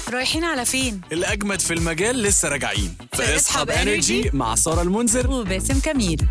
رايحين على فين؟ الأجمد في المجال لسه راجعين في اسحب انرجي Energy مع سارة المنذر وباسم كميل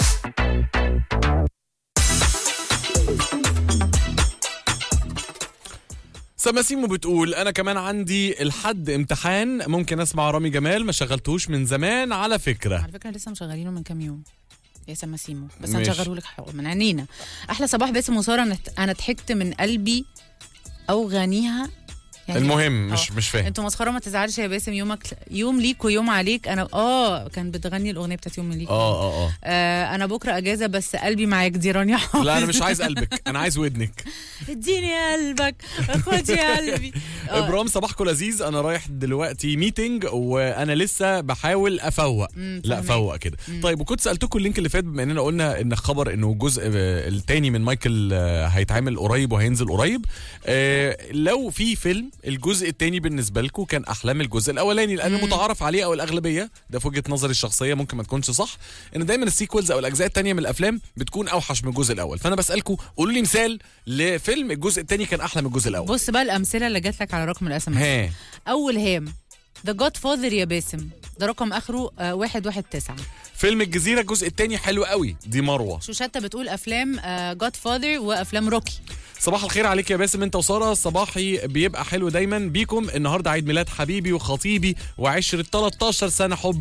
سماسيمو بتقول انا كمان عندي الحد امتحان ممكن اسمع رامي جمال ما شغلتوش من زمان على فكره على فكره لسه مشغلينه من كام يوم يا سماسيمو بس ماشي. هنشغله لك حق- من عينينا احلى صباح باسم وساره أنا- انا ضحكت من قلبي او غنيها يعني المهم مش آه. مش فاهم انتوا مسخره ما تزعلش يا باسم يومك يوم ليك ويوم عليك انا اه كان بتغني الاغنيه بتاعت يوم ليك اه اه اه آه انا بكره اجازه بس قلبي معاك دي رانيا حافظ لا انا مش عايز قلبك انا عايز ودنك اديني قلبك خد يا قلبي آه، ابرام صباحكم لذيذ انا رايح دلوقتي ميتنج وانا لسه بحاول افوق مم، لا فهمك. فوق كده طيب وكنت سالتكم اللينك اللي فات بما اننا قلنا ان خبر انه الجزء آه، التاني من مايكل آه، هيتعمل قريب وهينزل قريب آه، لو في فيلم الجزء التاني بالنسبه لكم كان احلى من الجزء الاولاني لان المتعارف عليه او الاغلبيه ده في وجهه نظري الشخصيه ممكن ما تكونش صح ان دايما السيكولز او الاجزاء التانيه من الافلام بتكون اوحش من الجزء الاول فانا بسالكم قولوا لي مثال لفيلم الجزء التاني كان احلى من الجزء الاول بص بقى الامثله اللي جات لك على رقم الاس ام ها اول هام ذا جاد فاذر يا باسم ده رقم اخره آه واحد واحد تسعة فيلم الجزيرة الجزء الثاني حلو قوي دي مروة شوشتة بتقول افلام جاد فاذر وافلام روكي صباح الخير عليك يا باسم انت وسارة صباحي بيبقى حلو دايما بيكم النهاردة عيد ميلاد حبيبي وخطيبي وعشرة 13 سنة حب